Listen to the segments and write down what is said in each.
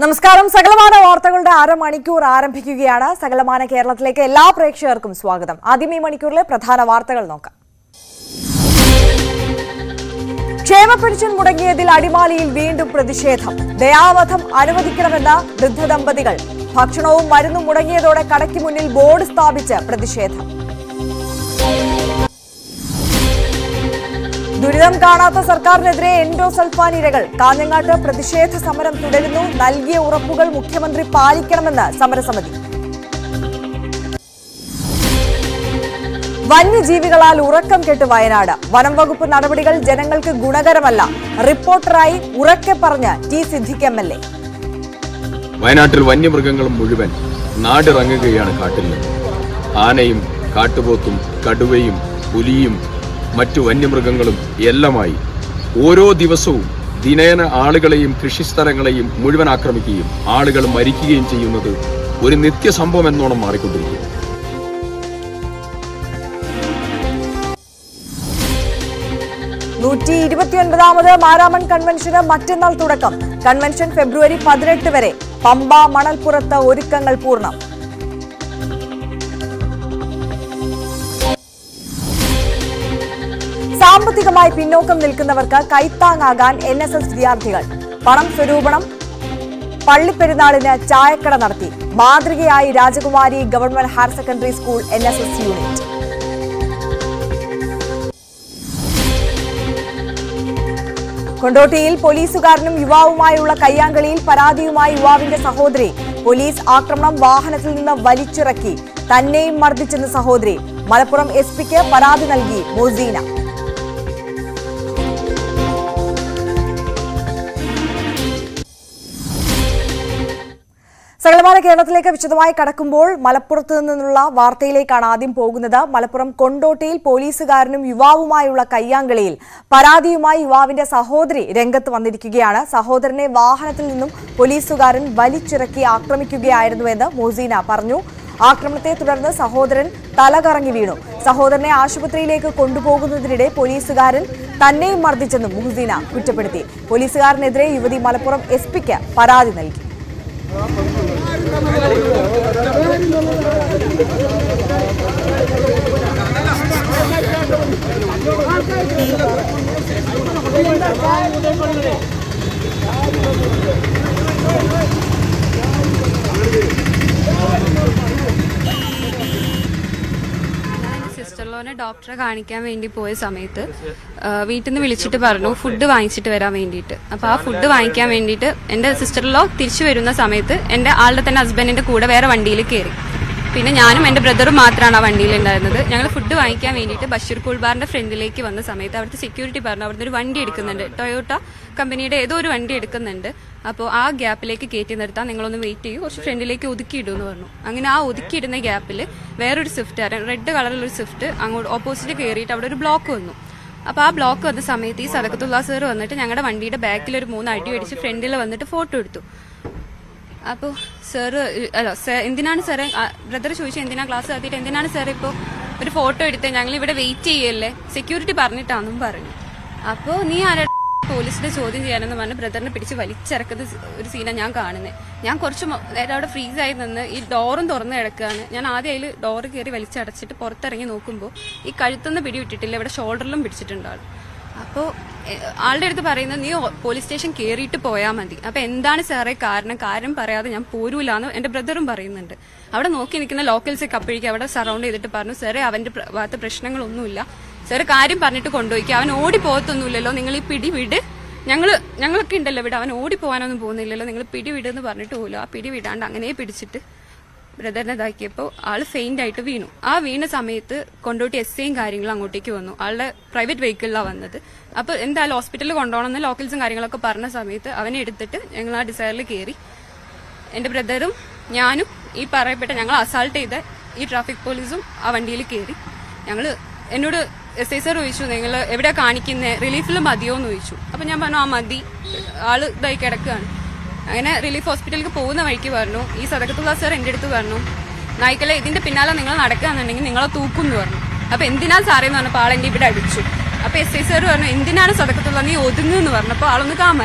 നമസ്കാരം സകലമാന വാർത്തകളുടെ അരമണിക്കൂർ ആരംഭിക്കുകയാണ് സകലമാന കേരളത്തിലേക്ക് എല്ലാ പ്രേക്ഷകർക്കും സ്വാഗതം ആദ്യം ഈ മണിക്കൂറിലെ പ്രധാന വാർത്തകൾ നോക്കാം ക്ഷേമ പെൻഷൻ മുടങ്ങിയതിൽ അടിമാലിയിൽ വീണ്ടും പ്രതിഷേധം ദയാവധം അനുവദിക്കണമെന്ന വൃദ്ധ ദമ്പതികൾ ഭക്ഷണവും മരുന്നും മുടങ്ങിയതോടെ കടയ്ക്ക് മുന്നിൽ ബോർഡ് സ്ഥാപിച്ച് പ്രതിഷേധം ദുരിതം കാണാത്ത സർക്കാരിനെതിരെ എൻഡോസൾഫാൻ ഇരകൾ കാഞ്ഞങ്ങാട്ട് പ്രതിഷേധ സമരം തുടരുന്നു നൽകിയ ഉറപ്പുകൾ മുഖ്യമന്ത്രി പാലിക്കണമെന്ന് സമരസമിതി വന്യജീവികളാൽ ഉറക്കം കെട്ട് വയനാട് വനം വകുപ്പ് നടപടികൾ ജനങ്ങൾക്ക് ഗുണകരമല്ല റിപ്പോർട്ടറായി ഉറക്കെ പറഞ്ഞ് T Siddique M L A വയനാട്ടിൽ വന്യമൃഗങ്ങൾ മുഴുവൻ നാടിറങ്ങുകയാണ് കാട്ടിൽ നിന്ന് ആനയും കാട്ടുപോത്തും കടുവയും പുലിയും മറ്റു വന്യമൃഗങ്ങളും എല്ലാമായി ഓരോ ദിവസവും ദിനേന ആളുകളെയും കൃഷിസ്ഥലങ്ങളെയും മുഴുവൻ ആക്രമിക്കുകയും ആളുകൾ മരിക്കുകയും ചെയ്യുന്നത് ഒരു നിത്യസംഭവം എന്നോണം മാറിക്കൊണ്ടിരിക്കുന്നു നൂറ്റി ഇരുപത്തിയൊൻപതാമത് മാരാമൺ കൺവെൻഷന് മറ്റന്നാൾ തുടക്കം കൺവെൻഷൻ ഫെബ്രുവരി പതിനെട്ട് വരെ പമ്പ മണൽപ്പുറത്ത് ഒരുക്കങ്ങൾ പൂർണ്ണം സാമ്പത്തികമായി പിന്നോക്കം നിൽക്കുന്നവർക്ക് കൈത്താങ്ങാകാൻ എൻ എസ് എസ് വിദ്യാർത്ഥികൾ പണം സ്വരൂപണം പള്ളിപ്പെരുന്നാളിന് ചായക്കട നടത്തി മാതൃകയായി Rajakumari government higher secondary school N S S unit കൊണ്ടോട്ടിയിൽ പോലീസുകാരനും യുവാവുമായുള്ള കയ്യാങ്കളിയിൽ പരാതിയുമായി യുവാവിന്റെ സഹോദരി പോലീസ് ആക്രമണം വാഹനത്തിൽ നിന്ന് വലിച്ചിറക്കി തന്നെയും മർദ്ദിച്ചെന്ന് സഹോദരി മലപ്പുറം എസ് പിക്ക് പരാതി നൽകി മൊസീന സകലമാന കേരളത്തിലേക്ക് വിശദമായി കടക്കുമ്പോൾ മലപ്പുറത്ത് നിന്നുള്ള വാർത്തയിലേക്കാണ് ആദ്യം പോകുന്നത് മലപ്പുറം കൊണ്ടോട്ടിയിൽ പോലീസുകാരനും യുവാവുമായുള്ള കയ്യാങ്കളിയിൽ പരാതിയുമായി യുവാവിന്റെ സഹോദരി രംഗത്ത് വന്നിരിക്കുകയാണ് സഹോദരനെ വാഹനത്തിൽ നിന്നും പോലീസുകാരൻ വലിച്ചിറക്കി ആക്രമിക്കുകയായിരുന്നുവെന്ന് മോസീന പറഞ്ഞു ആക്രമണത്തെ തുടർന്ന് സഹോദരൻ തലകറങ്ങി വീണു സഹോദരനെ ആശുപത്രിയിലേക്ക് കൊണ്ടുപോകുന്നതിനിടെ പോലീസുകാരൻ തന്നെയും മർദ്ദിച്ചെന്നും മുഹസീന കുറ്റപ്പെടുത്തി പോലീസുകാരനെതിരെ യുവതി മലപ്പുറം എസ് പിക്ക് പരാതി നൽകി സിസ്റ്റർലോനെ ഡോക്ടറെ കാണിക്കാൻ വേണ്ടി പോയ സമയത്ത് ആ, വീട്ടിൽ നിന്ന് വിളിച്ചിട്ട് പറഞ്ഞു ഫുഡ് വാങ്ങിച്ചിട്ട് വരാൻ വേണ്ടിയിട്ട് അപ്പോൾ ആ ഫുഡ് വാങ്ങിക്കാൻ വേണ്ടിയിട്ട് എൻ്റെ സിസ്റ്ററിലോ തിരിച്ചു വരുന്ന സമയത്ത് എൻ്റെ ആളുടെ തന്നെ ഹസ്ബൻഡിൻ്റെ കൂടെ വേറെ വണ്ടിയിൽ കയറി പിന്നെ ഞാനും എൻ്റെ ബ്രദറും മാത്രമാണ് ആ വണ്ടിയിൽ ഉണ്ടായിരുന്നത് ഞങ്ങൾ ഫുഡ് വാങ്ങിക്കാൻ വേണ്ടിയിട്ട് ബഷീർ കൂൾബാറിൻ്റെ ഫ്രണ്ടിലേക്ക് വന്ന സമയത്ത് അവിടുത്തെ സെക്യൂരിറ്റി പറഞ്ഞു അവിടുന്ന് ഒരു വണ്ടി എടുക്കുന്നുണ്ട് ടൊയോട്ട കമ്പനിയുടെ ഏതോ ഒരു വണ്ടി എടുക്കുന്നുണ്ട് അപ്പോൾ ആ ഗ്യാപ്പിലേക്ക് കയറ്റി നിർത്താൻ നിങ്ങളൊന്ന് വെയിറ്റ് ചെയ്യൂ കുറച്ച് ഫ്രണ്ടിലേക്ക് ഒതുക്കിയിടും എന്ന് പറഞ്ഞു അങ്ങനെ ആ ഒതുക്കിയിടുന്ന ഗ്യാപ്പിൽ വേറൊരു സ്വിഫ്റ്റ് റെഡ് കളറിലുള്ള ഒരു സ്വിഫ്റ്റ് അങ്ങോട്ട് ഓപ്പോസിറ്റ് കയറിയിട്ട് അവിടെ ഒരു ബ്ലോക്ക് വന്നു അപ്പോൾ ആ ബ്ലോക്ക് വന്ന സമയത്ത് ഈ സദക്കത്തുള്ള സാർ വന്നിട്ട് ഞങ്ങളുടെ വണ്ടിയുടെ ബാക്കിൽ ഒരു മൂന്ന് അടി അടിച്ച് ഫ്രണ്ടിൽ വന്നിട്ട് ഫോട്ടോ എടുത്തു അപ്പോൾ സാറ് അല്ല സാർ എന്തിനാണ് സാറേ ബ്രദർ ചോദിച്ചു എന്തിനാ ക്ലാസ് നടത്തിയിട്ട് എന്തിനാണ് സാർ ഇപ്പോൾ ഒരു ഫോട്ടോ എടുത്തത് ഞങ്ങൾ ഇവിടെ വെയിറ്റ് ചെയ്യല്ലേ സെക്യൂരിറ്റി പറഞ്ഞിട്ടാണെന്നും പറഞ്ഞു അപ്പോൾ നീ ആരാ പോലീസിന്റെ ചോദ്യം ചെയ്യാനെന്ന് പറഞ്ഞ് ബ്രദറിനെ പിടിച്ച് വലിച്ചിറക്കുന്ന സ- ഒരു സീനാണ് ഞാൻ കാണുന്നത് ഞാൻ കുറച്ച് മൊ- നേരം അവിടെ ഫ്രീസ് ആയി നിന്ന് ഈ ഡോറും തുറന്ന് കിടക്കുകയാണ് ഞാൻ ആദ്യം അതിൽ ഡോറ് കയറി വലിച്ചടച്ചിട്ട് പുറത്തിറങ്ങി നോക്കുമ്പോൾ ഈ കഴുത്തുനിന്ന് പിടി വിട്ടിട്ടില്ല ഇവിടെ ഷോൾഡറിലും പിടിച്ചിട്ടുണ്ട് ആൾ അപ്പോൾ ആളുടെ അടുത്ത് പറയുന്നത് നീ ഓ- പോലീസ് സ്റ്റേഷൻ കയറിയിട്ട് പോയാൽ മതി അപ്പൊ എന്താണ് സാറേ കാരണം കാര്യം പറയാതെ ഞാൻ പോരൂലെന്ന് എന്റെ ബ്രദറും പറയുന്നുണ്ട് അവിടെ നോക്കി നിൽക്കുന്ന ലോക്കൽസ് ഒക്കെ അപ്പോഴേക്കും അവിടെ സറൗണ്ട് ചെയ്തിട്ട് പറഞ്ഞു സാറേ അവന്റെ പ്ര- ഭാഗത്ത് പ്രശ്നങ്ങളൊന്നുമില്ല സാറ് കാര്യം പറഞ്ഞിട്ട് കൊണ്ടുപോയിക്കുക അവൻ ഓടി പോകത്തൊന്നുമില്ലല്ലോ നിങ്ങൾ ഈ പിടി വിട് ഞങ്ങള് ഞങ്ങളൊക്കെ ഉണ്ടല്ലോ ഇവിടെ അവൻ ഓടി പോകാനൊന്നും പോകുന്നില്ലല്ലോ നിങ്ങൾ പിടി വിടെന്ന് പറഞ്ഞിട്ട് പോലും ആ പിടി വിടാണ്ട് അങ്ങനെ പിടിച്ചിട്ട് ബ്രദറിനെ ഇതാക്കിയപ്പോൾ ആള് ഫെയിൻ്റ് ആയിട്ട് വീണു ആ വീണ സമയത്ത് കൊണ്ടോട്ടി എസ് ഐയും കാര്യങ്ങളും അങ്ങോട്ടേക്ക് വന്നു ആളുടെ പ്രൈവറ്റ് വെഹിക്കിളിലാണ് വന്നത് അപ്പോൾ എന്തായാലും ഹോസ്പിറ്റലിൽ കൊണ്ടുപോകണമെന്ന് ലോക്കൽസും കാര്യങ്ങളൊക്കെ പറഞ്ഞ സമയത്ത് അവനെ എടുത്തിട്ട് ഞങ്ങൾ ആ ഡിസൈറിൽ കയറി എൻ്റെ ബ്രദറും ഞാനും ഈ പറയപ്പെട്ട ഞങ്ങൾ അസാൾട്ട് ചെയ്ത ഈ ട്രാഫിക് പോലീസും ആ വണ്ടിയിൽ കയറി ഞങ്ങൾ എന്നോട് എസ് ഐ സാർ ചോദിച്ചു നിങ്ങൾ എവിടെയാ കാണിക്കുന്നത് റിലീഫിൽ മതിയോ എന്ന് ചോദിച്ചു അപ്പം ഞാൻ പറഞ്ഞു ആ മതി ആള് ഇതായി കിടക്കുകയാണ് അങ്ങനെ റിലീഫ് ഹോസ്പിറ്റലിലേക്ക് പോകുന്ന വഴിക്ക് പറഞ്ഞു ഈ സദക്കത്തുള്ള സാർ എൻ്റെ അടുത്ത് പറഞ്ഞു നായ്ക്കളെ ഇതിന്റെ പിന്നാലെ നിങ്ങൾ നടക്കുകയാണെന്നുണ്ടെങ്കിൽ നിങ്ങളെ തൂക്കും എന്ന് പറഞ്ഞു അപ്പൊ എന്തിനാ സാറേ എന്ന് പറഞ്ഞപ്പോൾ ആളെന്റെ ഇവിടെ അടിച്ചു അപ്പൊ എസ് ഐ സാർ പറഞ്ഞു എന്തിനാണ് സദക്കത്തുള്ള നീ ഒതുങ്ങുന്നു പറഞ്ഞപ്പോൾ ആളൊന്ന് കാമായി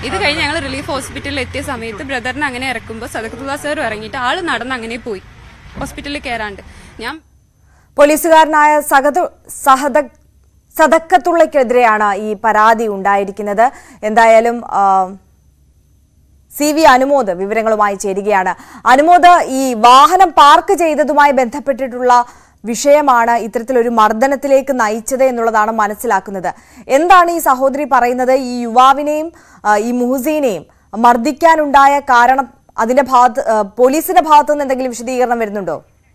ഇത് കഴിഞ്ഞ് ഞങ്ങൾ റിലീഫ് ഹോസ്പിറ്റലിൽ എത്തിയ സമയത്ത് ബ്രദറിനെ അങ്ങനെ ഇറക്കുമ്പോൾ സദക്കുള്ള സാർ ഇറങ്ങിയിട്ട് ആള് നടന്ന് അങ്ങനെ പോയി ഹോസ്പിറ്റലിൽ കയറാണ്ട് ഞാൻ പോലീസുകാരനായ സഹദ സഹദ സദക്കത്തുള്ളയ്ക്കെതിരെയാണ് ഈ പരാതി ഉണ്ടായിരിക്കുന്നത് എന്തായാലും ആ, സി വി അനുമോദ് വിവരങ്ങളുമായി ചേരുകയാണ് അനുമോദ് ഈ വാഹനം പാർക്ക് ചെയ്തതുമായി ബന്ധപ്പെട്ടിട്ടുള്ള വിഷയമാണ് ഇത്തരത്തിലൊരു മർദ്ദനത്തിലേക്ക് നയിച്ചത് എന്നുള്ളതാണ് മനസ്സിലാക്കുന്നത് എന്താണ് ഈ സഹോദരി പറയുന്നത് ഈ യുവാവിനെയും ആ, ഈ മുഹസീനെയും മർദ്ദിക്കാനുണ്ടായ കാരണം അതിന്റെ ഭാഗത്ത് ആ, പോലീസിന്റെ ഭാഗത്തു നിന്ന് എന്തെങ്കിലും വിശദീകരണം വരുന്നുണ്ടോ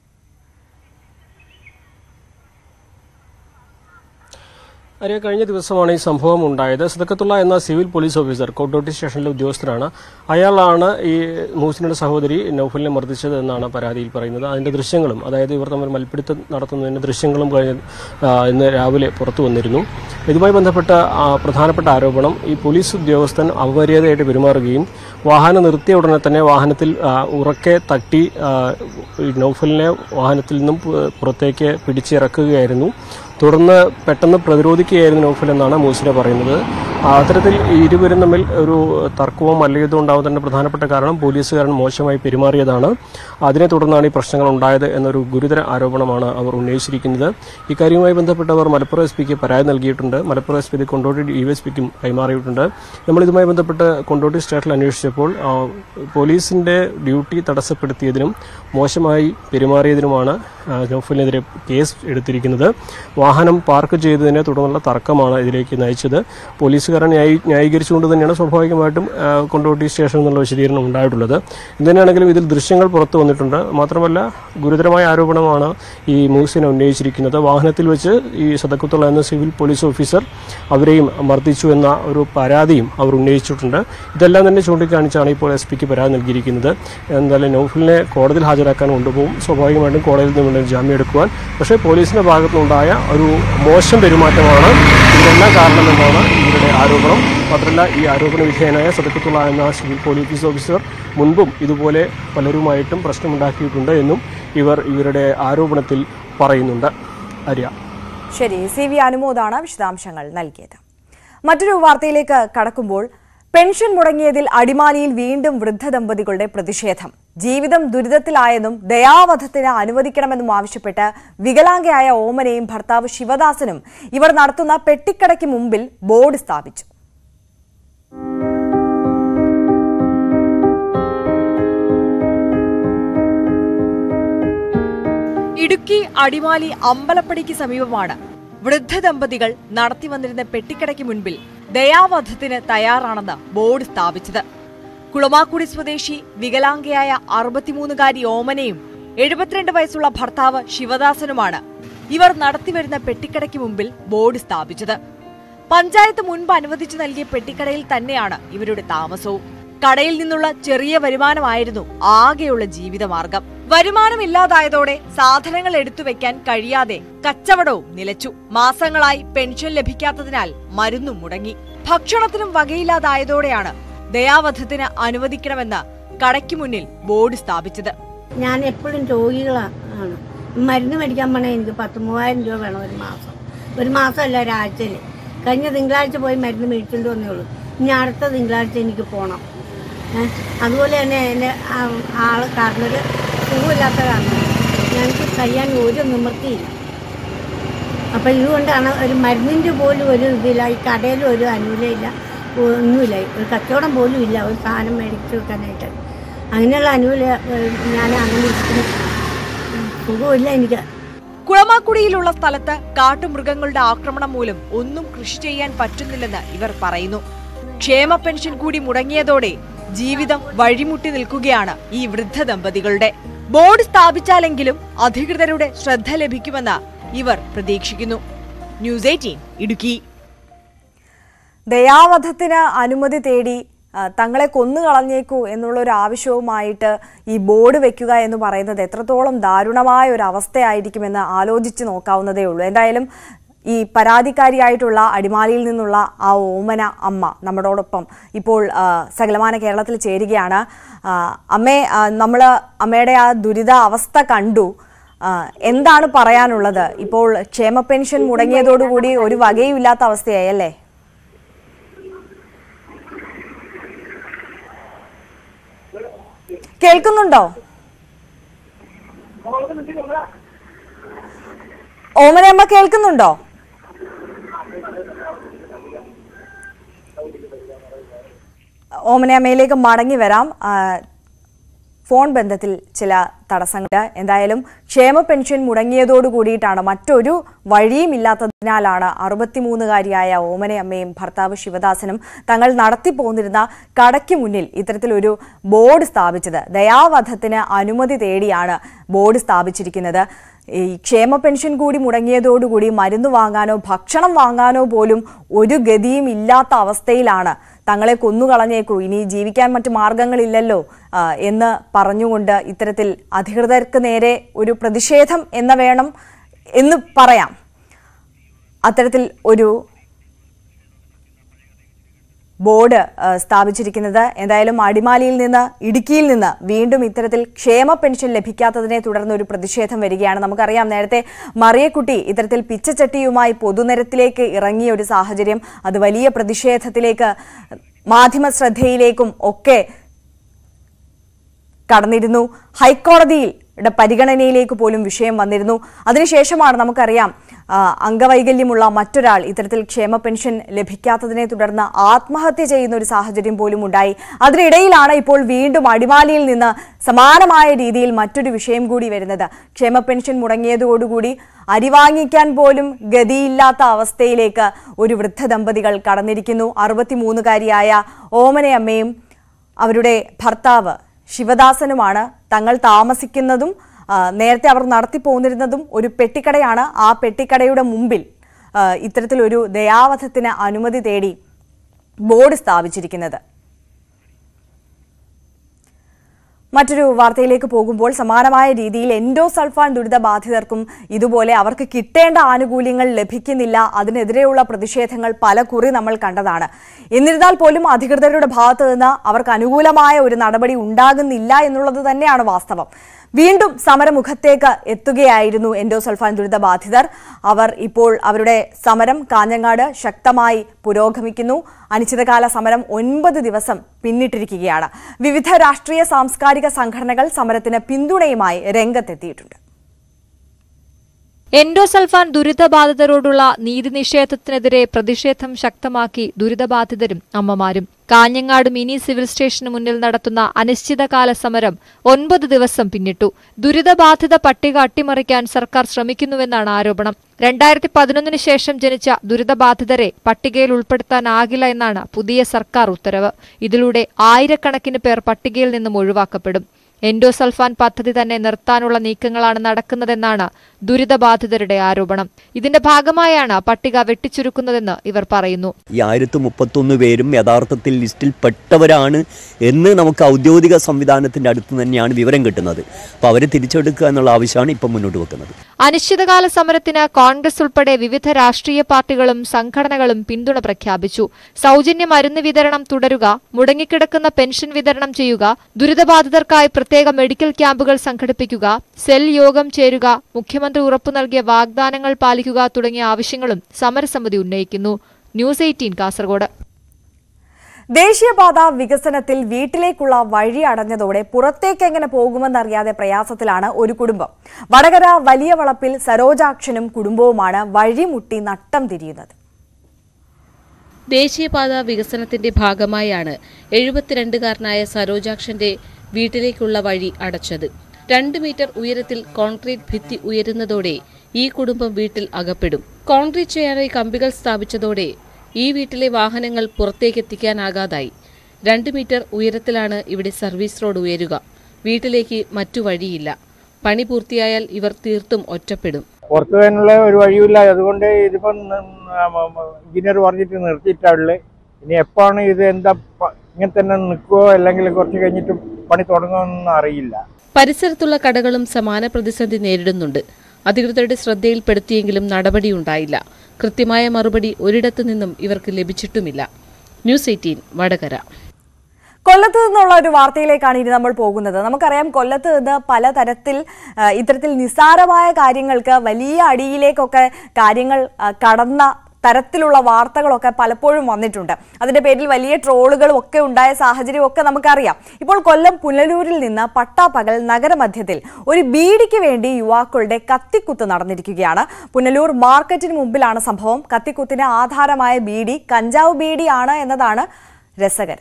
അറിയാം കഴിഞ്ഞ ദിവസമാണ് ഈ സംഭവം ഉണ്ടായത് സദക്കത്തുള്ള എന്ന സിവിൽ പോലീസ് ഓഫീസർ കോട്ടോട്ടി സ്റ്റേഷനിലെ ഉദ്യോഗസ്ഥനാണ് അയാളാണ് ഈ മൂസിനയുടെ സഹോദരി നൌഫലിനെ മർദ്ദിച്ചത് എന്നാണ് പരാതിയിൽ പറയുന്നത് അതിന്റെ ദൃശ്യങ്ങളും അതായത് ഇവർ തമ്മിൽ മൽപ്പിടുത്തം നടത്തുന്നതിന്റെ ദൃശ്യങ്ങളും കഴിഞ്ഞ ആ, ഇന്ന് രാവിലെ പുറത്തു വന്നിരുന്നു ഇതുമായി ബന്ധപ്പെട്ട ആ, പ്രധാനപ്പെട്ട ആരോപണം ഈ പോലീസ് ഉദ്യോഗസ്ഥൻ അപമര്യാദയായിട്ട് പെരുമാറുകയും വാഹനം നിർത്തിയ ഉടനെ തന്നെ വാഹനത്തിൽ ആ, ഉറക്കെ തട്ടി ആ, ഈ നൌഫലിനെ വാഹനത്തിൽ നിന്നും പു- പുറത്തേക്ക് പിടിച്ചിറക്കുകയായിരുന്നു തുടർന്ന് പെട്ടെന്ന് പ്രതിരോധിക്കുകയായിരുന്നു നൗഫൽ എന്നാണ് മൂസിന പറയുന്നത് ആ, അത്തരത്തിൽ ഈ ഇരുവരും തമ്മിൽ ഒരു തർക്കവും മല്ലയുദ്ധവും ഉണ്ടാവുന്നതിന്റെ പ്രധാനപ്പെട്ട കാരണം പോലീസുകാരൻ മോശമായി പെരുമാറിയതാണ് അതിനെ തുടർന്നാണ് ഈ പ്രശ്നങ്ങൾ ഉണ്ടായത് എന്നൊരു ഗുരുതര ആരോപണമാണ് അവർ ഉന്നയിച്ചിരിക്കുന്നത് ഇക്കാര്യവുമായി ബന്ധപ്പെട്ടവർ മലപ്പുറം എസ് പിക്ക് പരാതി നൽകിയിട്ടുണ്ട് മലപ്പുറം എസ് പി ഇത് കൊണ്ടോട്ടി ഡി എസ് പിക്കും കൈമാറിയിട്ടുണ്ട് നമ്മൾ ഇതുമായി ബന്ധപ്പെട്ട് കൊണ്ടോട്ടി സ്റ്റേഷനിൽ അന്വേഷിച്ചപ്പോൾ ആ, പോലീസിന്റെ ഡ്യൂട്ടി തടസ്സപ്പെടുത്തിയതിനും മോശമായി പെരുമാറിയതിനുമാണ് ആ, നൗഫലിനെതിരെ കേസ് എടുത്തിരിക്കുന്നത് വാഹനം പാർക്ക് ചെയ്തതിനെ തുടർന്നുള്ള തർക്കമാണ് ഇതിലേക്ക് നയിച്ചത് പോലീസുകാരൻ ന്യായീ ന്യായീകരിച്ചുകൊണ്ട് തന്നെയാണ് സ്വാഭാവികമായിട്ടും ആ, കൊണ്ടോട്ടി സ്റ്റേഷൻ എന്നുള്ള വിശദീകരണം ഉണ്ടായിട്ടുള്ളത് എന്തിനാണെങ്കിലും ഇതിൽ ദൃശ്യങ്ങൾ പുറത്തു വന്നിട്ടുണ്ട് മാത്രമല്ല ഗുരുതരമായ ആരോപണമാണ് ഈ മൂസിനെ ഉന്നയിച്ചിരിക്കുന്നത് വാഹനത്തിൽ വെച്ച് ഈ സദക്കുത്തുള്ള എന്ന സിവിൽ പോലീസ് ഓഫീസർ അവരെയും മർദ്ദിച്ചു എന്ന ഒരു പരാതിയും അവർ ഉന്നയിച്ചിട്ടുണ്ട് ഇതെല്ലാം തന്നെ ചൂണ്ടിക്കാണിച്ചാണ് ഇപ്പോൾ എസ് പിക്ക് പരാതി നൽകിയിരിക്കുന്നത് എന്തായാലും നൗഫലിനെ കോടതിയിൽ ഹാജരാക്കാൻ കൊണ്ടുപോകും സ്വാഭാവികമായിട്ടും കോടതിയിൽ നിന്ന് ജാമ്യം എടുക്കുവാൻ പക്ഷേ പോലീസിന്റെ ഭാഗത്തുനിന്നുണ്ടായ ഒരു മോശം പെരുമാറ്റമാണ് ഇതിനെല്ലാം കാരണമെന്നാണ് ഇവരുടെ ആരോപണം മാത്രമല്ല ഈ ആരോപണ വിധേയനായ സദക്കത്തുള്ള എന്ന സിവിൽ പോലീസ് ഓഫീസർ മുൻപും ഇതുപോലെ പലരുമായിട്ടും പ്രശ്നമുണ്ടാക്കിയിട്ടുണ്ട് എന്നും ഇവർ ഇവരുടെ ആരോപണത്തിൽ പറയുന്നുണ്ട് ആര്യ ശരി സി വി അനുമോദാണ് വിശദാംശങ്ങൾ നൽകിയത് മറ്റൊരു വാർത്തയിലേക്ക് കടക്കുമ്പോൾ പെൻഷൻ മുടങ്ങിയതിൽ അടിമാലിയിൽ വീണ്ടും വൃദ്ധ ദമ്പതികളുടെ പ്രതിഷേധം ജീവിതം ദുരിതത്തിലായെന്നും ദയാവധത്തിന് അനുവദിക്കണമെന്നും ആവശ്യപ്പെട്ട് വികലാംഗയായ ഓമനയും ഭർത്താവ് ശിവദാസനും ഇവർ നടത്തുന്ന പെട്ടിക്കടയ്ക്ക് മുമ്പിൽ ബോർഡ് സ്ഥാപിച്ചു ഇടുക്കി അടിമാലി അമ്പലപ്പടിക്ക് സമീപമാണ് വൃദ്ധ ദമ്പതികൾ നടത്തി വന്നിരുന്ന പെട്ടിക്കടയ്ക്ക് മുൻപിൽ ദയാവധത്തിന് തയ്യാറാണെന്ന് ബോർഡ് സ്ഥാപിച്ചത് കുളമാക്കുടി സ്വദേശി വികലാംഗയായ അറുപത്തിമൂന്നുകാരി ഓമനയും എഴുപത്തിരണ്ട് വയസ്സുള്ള ഭർത്താവ് ശിവദാസനുമാണ് ഇവർ നടത്തിവരുന്ന പെട്ടിക്കടയ്ക്ക് മുമ്പിൽ ബോർഡ് സ്ഥാപിച്ചത് പഞ്ചായത്ത് മുൻപ് അനുവദിച്ചു നൽകിയ പെട്ടിക്കടയിൽ തന്നെയാണ് ഇവരുടെ താമസവും കടയിൽ നിന്നുള്ള ചെറിയ വരുമാനമായിരുന്നു ആകെയുള്ള ജീവിതമാർഗം വരുമാനമില്ലാതായതോടെ സാധനങ്ങൾ എടുത്തു വെക്കാൻ കഴിയാതെ കച്ചവടവും നിലച്ചു മാസങ്ങളായി പെൻഷൻ ലഭിക്കാത്തതിനാൽ മരുന്നും മുടങ്ങി ഭക്ഷണത്തിനും വകയില്ലാതായതോടെയാണ് ദയാവധത്തിന് അനുവദിക്കണമെന്ന് കടയ്ക്ക് മുന്നിൽ ബോർഡ് സ്ഥാപിച്ചത് ഞാൻ എപ്പോഴും രോഗികളാണ് മരുന്ന് മേടിക്കാൻ പോണേ എനിക്ക് പത്ത് മൂവായിരം രൂപ വേണം ഒരു മാസം ഒരു മാസമല്ല ഒരാഴ്ചയിൽ കഴിഞ്ഞ തിങ്കളാഴ്ച പോയി മരുന്ന് മേടിച്ചുകൊണ്ട് വന്നേ ഉള്ളൂ ഇനി അടുത്ത തിങ്കളാഴ്ച എനിക്ക് പോകണം ഏഹ് അതുപോലെ തന്നെ എൻ്റെ ആൾ കാരണൊരു സുഖമില്ലാത്ത കാരണം ഞങ്ങൾക്ക് കഴിയാൻ ഒരു നിവൃത്തിയില്ല അപ്പം ഇതുകൊണ്ടാണ് ഒരു മരുന്നിൻ്റെ പോലും ഒരു ഇതില്ല ഈ കടയിലും ഒരു അനുകൂലമില്ല ഒന്നുമില്ല ഒരു കച്ചവടം പോലും ഇല്ല ഒരു സാധനം മേടിച്ചു വെക്കാനായിട്ട് അങ്ങനെയുള്ള അനുകൂല ഞാൻ അങ്ങനെ ഇരിക്കുന്നു സുഖമില്ല എനിക്ക് കുളമാക്കുടിയിലുള്ള സ്ഥലത്ത് കാട്ടുമൃഗങ്ങളുടെ ആക്രമണം മൂലം ഒന്നും കൃഷി ചെയ്യാൻ പറ്റുന്നില്ലെന്ന് ഇവർ പറയുന്നു ക്ഷേമ പെൻഷൻ കൂടി മുടങ്ങിയതോടെ ജീവിതം വഴിമുട്ടി നിൽക്കുകയാണ് ഈ വൃദ്ധ ദമ്പതികളുടെ ബോർഡ് സ്ഥാപിച്ചാലെങ്കിലും അധികൃതരുടെ ശ്രദ്ധ ലഭിക്കുമെന്ന് ഇവർ പ്രതീക്ഷിക്കുന്നു ന്യൂസ് എയ്റ്റീൻ ഇടുക്കി ദയാവധത്തിന് അനുമതി തേടി ആ, തങ്ങളെ കൊന്നു കളഞ്ഞേക്കൂ എന്നുള്ള ഒരു ആവശ്യവുമായിട്ട് ഈ ബോർഡ് വെക്കുക എന്ന് പറയുന്നത് എത്രത്തോളം ദാരുണമായ ഒരു അവസ്ഥയായിരിക്കുമെന്ന് ആലോചിച്ച് നോക്കാവുന്നതേ ഉള്ളൂ എന്തായാലും ഈ പരാതിക്കാരിയായിട്ടുള്ള അടിമാലിയിൽ നിന്നുള്ള ആ ഓമന അമ്മ നമ്മളോടൊപ്പം ഇപ്പോൾ ആ, സകലമാന കേരളത്തിൽ ചേരുകയാണ് ആ, അമ്മേ നമ്മൾ അമ്മയുടെ ആ ദുരിത അവസ്ഥ കണ്ടു ആ, എന്താണ് പറയാനുള്ളത് ഇപ്പോൾ ക്ഷേമ പെൻഷൻ മുടങ്ങിയതോടുകൂടി ഒരു വകയും ഇല്ലാത്ത അവസ്ഥയായി അല്ലേ കേൾക്കുന്നുണ്ടോ ഓമനയമ്മ കേൾക്കുന്നുണ്ടോ ഓമനയമ്മയിലേക്ക് മടങ്ങി വരാം ആ, ഫോൺ ബന്ധത്തിൽ ചില തടസ്സങ്ങൾ എന്തായാലും ക്ഷേമ പെൻഷൻ മുടങ്ങിയതോടു കൂടിയിട്ടാണ് മറ്റൊരു വഴിയും ഇല്ലാത്തതിനാലാണ് അറുപത്തിമൂന്നുകാരിയായ ഓമനയമ്മയും ഭർത്താവ് ശിവദാസനും തങ്ങൾ നടത്തിപ്പോന്നിരുന്ന കടയ്ക്ക് മുന്നിൽ ഇത്തരത്തിലൊരു ബോർഡ് സ്ഥാപിച്ചത് ദയാവധത്തിന് അനുമതി തേടിയാണ് ബോർഡ് സ്ഥാപിച്ചിരിക്കുന്നത് ഈ ക്ഷേമ പെൻഷൻ കൂടി മുടങ്ങിയതോടുകൂടി മരുന്ന് വാങ്ങാനോ ഭക്ഷണം വാങ്ങാനോ പോലും ഒരു ഗതിയും ഇല്ലാത്ത അവസ്ഥയിലാണ് തങ്ങളെ കൊന്നുകളഞ്ഞേക്കൂ ഇനി ജീവിക്കാൻ മറ്റു മാർഗങ്ങളില്ലല്ലോ ആ, എന്ന് പറഞ്ഞുകൊണ്ട് ഇത്തരത്തിൽ അധികൃതർക്ക് നേരെ ഒരു പ്രതിഷേധം എന്ന വേണം എന്ന് പറയാം അത്തരത്തിൽ ഒരു ബോർഡ് ആ, സ്ഥാപിച്ചിരിക്കുന്നത് എന്തായാലും അടിമാലിയിൽ നിന്ന് ഇടുക്കിയിൽ നിന്ന് വീണ്ടും ഇത്തരത്തിൽ ക്ഷേമ പെൻഷൻ ലഭിക്കാത്തതിനെ തുടർന്ന് ഒരു പ്രതിഷേധം വരികയാണ് നമുക്കറിയാം നേരത്തെ മറിയക്കുട്ടി ഇത്തരത്തിൽ പിച്ചച്ചട്ടിയുമായി പൊതുനിരത്തിലേക്ക് ഇറങ്ങിയ ഒരു സാഹചര്യം അത് വലിയ പ്രതിഷേധത്തിലേക്ക് മാധ്യമ ശ്രദ്ധയിലേക്കും ഒക്കെ കടന്നിരുന്നു ഹൈക്കോടതിയിൽ ടെ പരിഗണനയിലേക്ക് പോലും വിഷയം വന്നിരുന്നു അതിനുശേഷമാണ് നമുക്കറിയാം ആ, അംഗവൈകല്യമുള്ള മറ്റൊരാൾ ഇത്തരത്തിൽ ക്ഷേമ പെൻഷൻ ലഭിക്കാത്തതിനെ തുടർന്ന് ആത്മഹത്യ ചെയ്യുന്ന ഒരു സാഹചര്യം പോലും ഉണ്ടായി അതിനിടയിലാണ് ഇപ്പോൾ വീണ്ടും അടിമാലിയിൽ നിന്ന് സമാനമായ രീതിയിൽ മറ്റൊരു വിഷയം കൂടി വരുന്നത് ക്ഷേമ പെൻഷൻ മുടങ്ങിയതോടുകൂടി അരി വാങ്ങിക്കാൻ പോലും ഗതിയില്ലാത്ത അവസ്ഥയിലേക്ക് ഒരു വൃദ്ധ ദമ്പതികൾ കടന്നിരിക്കുന്നു അറുപത്തിമൂന്നുകാരിയായ ഓമനയമ്മയും അവരുടെ ഭർത്താവ് ശിവദാസനുമാണ് തങ്ങൾ താമസിക്കുന്നതും ആ, നേരത്തെ അവർ നടത്തി പോന്നിരുന്നതും ഒരു പെട്ടിക്കടയാണ് ആ പെട്ടിക്കടയുടെ മുമ്പിൽ ആ, ഇത്തരത്തിലൊരു ദയാവധത്തിന് അനുമതി തേടി ബോർഡ് സ്ഥാപിച്ചിരിക്കുന്നത് മറ്റൊരു വാർത്തയിലേക്ക് പോകുമ്പോൾ സമാനമായ രീതിയിൽ എൻഡോസൾഫാൻ ദുരിത ബാധിതർക്കും ഇതുപോലെ അവർക്ക് കിട്ടേണ്ട ആനുകൂല്യങ്ങൾ ലഭിക്കുന്നില്ല അതിനെതിരെയുള്ള പ്രതിഷേധങ്ങൾ പല കുറി നമ്മൾ കണ്ടതാണ് എന്നിരുന്നാൽ പോലും അധികൃതരുടെ ഭാഗത്ത് നിന്ന് അവർക്ക് അനുകൂലമായ ഒരു നടപടി ഉണ്ടാകുന്നില്ല എന്നുള്ളത് തന്നെയാണ് വാസ്തവം വീണ്ടും സമരമുഖത്തേക്ക് എത്തുകയായിരുന്നു എൻഡോസൾഫാൻ ദുരിത ബാധിതർ അവർ ഇപ്പോൾ അവരുടെ സമരം കാഞ്ഞങ്ങാട് ശക്തമായി പുരോഗമിക്കുന്നു അനിശ്ചിതകാല സമരം ഒൻപത് ദിവസം പിന്നിട്ടിരിക്കുകയാണ് വിവിധ രാഷ്ട്രീയ സാംസ്കാരിക സംഘടനകൾ സമരത്തിന് പിന്തുണയുമായി രംഗത്തെത്തിയിട്ടുണ്ട് എൻഡോസൾഫാൻ ദുരിതബാധിതരോടുള്ള നീതി നിഷേധത്തിനെതിരെ പ്രതിഷേധം ശക്തമാക്കി ദുരിതബാധിതരും അമ്മമാരും കാഞ്ഞങ്ങാട് മിനി സിവിൽ സ്റ്റേഷന് മുന്നിൽ നടത്തുന്ന അനിശ്ചിതകാല സമരം ഒൻപത് ദിവസം പിന്നിട്ടു ദുരിതബാധിത പട്ടിക അട്ടിമറിക്കാൻ സർക്കാർ ശ്രമിക്കുന്നുവെന്നാണ് ആരോപണം രണ്ടായിരത്തി പതിനൊന്നിന് ശേഷം ജനിച്ച ദുരിതബാധിതരെ പട്ടികയിൽ ഉൾപ്പെടുത്താനാകില്ല എന്നാണ് പുതിയ സർക്കാർ ഉത്തരവ് ഇതിലൂടെ ആയിരക്കണക്കിന് പേർ പട്ടികയിൽ നിന്നും ഒഴിവാക്കപ്പെടും എൻഡോസൾഫാൻ പദ്ധതി തന്നെ നിർത്താനുള്ള നീക്കങ്ങളാണ് നടക്കുന്നതെന്നാണ് ദുരിതബാധിതരുടെ ആരോപണം ഇതിന്റെ ഭാഗമായാണ് പട്ടിക വെട്ടിച്ചുരുക്കുന്നതെന്ന് ഇവർ പറയുന്നു ഈ ആയിരത്തി മുപ്പത്തൊന്ന് പേരും യഥാർത്ഥത്തിൽ ലിസ്റ്റിൽ പെട്ടവരാണ് എന്ന് നമുക്ക് ഔദ്യോഗിക സംവിധാനത്തിൻ്റെ അടുത്ത് തന്നെയാണ് വിവരം കിട്ടുന്നത് അപ്പോൾ അവരെ തിരിച്ചെടുക്കുക എന്നുള്ള ആവശ്യമാണ് ഇപ്പം മുന്നോട്ട് വെക്കുന്നത് അനിശ്ചിതകാല സമരത്തിന് കോൺഗ്രസ് ഉൾപ്പെടെ വിവിധ രാഷ്ട്രീയ പാർട്ടികളും സംഘടനകളും പിന്തുണ പ്രഖ്യാപിച്ചു സൗജന്യ മരുന്ന് വിതരണം തുടരുക മുടങ്ങിക്കിടക്കുന്ന പെൻഷൻ വിതരണം ചെയ്യുക ദുരിതബാധിതർക്കായി പ്രത്യേക മെഡിക്കൽ ക്യാമ്പുകൾ സംഘടിപ്പിക്കുക സെൽ യോഗം ചേരുക മുഖ്യമന്ത്രി ഉറപ്പു നൽകിയ വാഗ്ദാനങ്ങൾ പാലിക്കുക തുടങ്ങിയ ആവശ്യങ്ങളും സമരസമിതി ഉന്നയിക്കുന്നു ന്യൂസ് എയ്റ്റീൻ കാസർഗോഡ് ദേശീയപാത വികസനത്തിൽ വീട്ടിലേക്കുള്ള വഴി അടഞ്ഞതോടെ പുറത്തേക്ക് എങ്ങനെ പോകുമെന്നറിയാതെ പ്രയാസത്തിലാണ് ഒരു കുടുംബം വടകര വലിയ വളപ്പിൽ സരോജാക്ഷനും കുടുംബവുമാണ് വഴിമുട്ടി നട്ടം തിരിയുന്നത് ദേശീയപാത വികസനത്തിന്റെ ഭാഗമായാണ് എഴുപത്തിരണ്ടുകാരനായ സരോജാക്ഷന്റെ വീട്ടിലേക്കുള്ള വഴി അടച്ചത് രണ്ട് മീറ്റർ ഉയരത്തിൽ കോൺക്രീറ്റ് ഭിത്തി ഉയരുന്നതോടെ ഈ കുടുംബം വീട്ടിൽ അകപ്പെടും കോൺക്രീറ്റ് ചെയ്യാനായി കമ്പികൾ സ്ഥാപിച്ചതോടെ ഈ വീട്ടിലെ വാഹനങ്ങൾ പുറത്തേക്ക് എത്തിക്കാനാകാതായി രണ്ട് മീറ്റർ ഉയരത്തിലാണ് ഇവിടെ സർവീസ് റോഡ് ഉയരുക വീട്ടിലേക്ക് മറ്റു വഴിയില്ല പണി പൂർത്തിയായാൽ ഇവർ തീർത്തും ഒറ്റപ്പെടും പുറത്തു പോകാനുള്ള ഒരു വഴിയില്ല അതുകൊണ്ട് ഇതിപ്പം എഞ്ചിനീയർ പറഞ്ഞിട്ട് നിർത്തിയിട്ടാണുള്ളത് ഇനി എപ്പോഴാണ് ഇത് എന്താ പ- ഇങ്ങനെ തന്നെ നിൽക്കുമോ അല്ലെങ്കിൽ കുറച്ച് കഴിഞ്ഞിട്ട് പണി തുടങ്ങുമെന്നൊന്നും അറിയില്ല പരിസരത്തുള്ള കടകളും സമാന പ്രതിസന്ധി നേരിടുന്നുണ്ട് അധികൃതരുടെ ശ്രദ്ധയിൽപ്പെടുത്തിയെങ്കിലും നടപടിയുണ്ടായില്ല കൃത്യമായ മറുപടി ഒരിടത്തു നിന്നും ഇവർക്ക് ലഭിച്ചിട്ടുമില്ല ന്യൂസ് എയ്റ്റീൻ വടകര കൊല്ലത്ത് നിന്നുള്ള ഒരു വാർത്തയിലേക്കാണ് ഇനി നമ്മൾ പോകുന്നത് നമുക്കറിയാം കൊല്ലത്ത് നിന്ന് പലതരത്തിൽ ആ, ഇത്തരത്തിൽ നിസ്സാരമായ കാര്യങ്ങൾക്ക് വലിയ അടിയിലേക്കൊക്കെ കാര്യങ്ങൾ ആ, കടന്ന തരത്തിലുള്ള വാർത്തകളൊക്കെ പലപ്പോഴും വന്നിട്ടുണ്ട് അതിന്റെ പേരിൽ വലിയ ട്രോളുകളും ഒക്കെ ഉണ്ടായ സാഹചര്യമൊക്കെ നമുക്കറിയാം ഇപ്പോൾ കൊല്ലം പുനലൂരിൽ നിന്ന് പട്ടാപ്പകൽ നഗരമധ്യത്തിൽ ഒരു ബീഡിക്ക് വേണ്ടി യുവാക്കളുടെ കത്തിക്കുത്ത് നടന്നിരിക്കുകയാണ് പുനലൂർ മാർക്കറ്റിന് മുമ്പിലാണ് സംഭവം കത്തിക്കുത്തിന് ആധാരമായ ബീഡി കഞ്ചാവ് ബീഡിയാണ് എന്നതാണ് രസകരം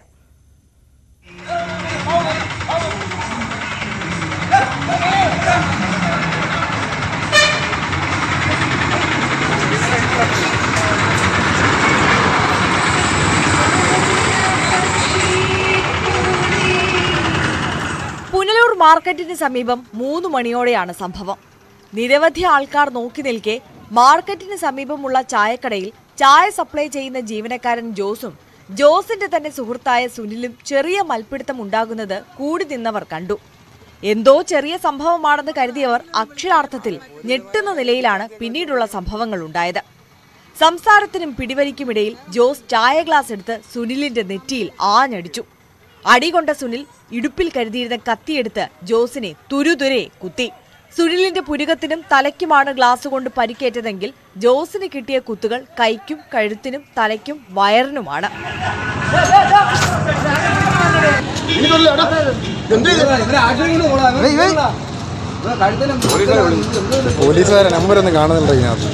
പുനലൂർ മാർക്കറ്റിന് സമീപം മൂന്ന് മണിയോടെയാണ് സംഭവം നിരവധി ആൾക്കാർ നോക്കി നിൽക്കെ മാർക്കറ്റിന് സമീപമുള്ള ചായക്കടയിൽ ചായ സപ്ലൈ ചെയ്യുന്ന ജീവനക്കാരൻ ജോസും ജോസിന്റെ തന്നെ സുഹൃത്തായ സുനിലും ചെറിയ മൽപ്പിടുത്തം ഉണ്ടാകുന്നത് കൂടി നിന്നവർ കണ്ടു എന്തോ ചെറിയ സംഭവമാണെന്ന് കരുതിയവർ അക്ഷരാർത്ഥത്തിൽ ഞെട്ടുന്ന നിലയിലാണ് പിന്നീടുള്ള സംഭവങ്ങൾ ഉണ്ടായത് സംസാരത്തിനും പിടിവലിക്കുമിടയിൽ ജോസ് ചായ ഗ്ലാസ് എടുത്ത് സുനിലിന്റെ നെറ്റിയിൽ ആഞ്ഞടിച്ചു അടികൊണ്ട സുനിൽ ഇടുപ്പിൽ കരുതിയിരുന്ന കത്തിയെടുത്ത് ജോസിനെ തുരുതുരെ കുത്തി സുനിലിന്റെ പുരുകത്തിനും തലയ്ക്കുമാണ് ഗ്ലാസ് കൊണ്ട് പരിക്കേറ്റതെങ്കിൽ ജോസിന് കിട്ടിയ കുത്തുകൾ കൈക്കും കഴുത്തിനും തലയ്ക്കും വയറിനുമാണ് പോലീസുകാരെ നമ്പർ ഒന്നും കാണുന്നുണ്ടോ ഇതിനകത്ത്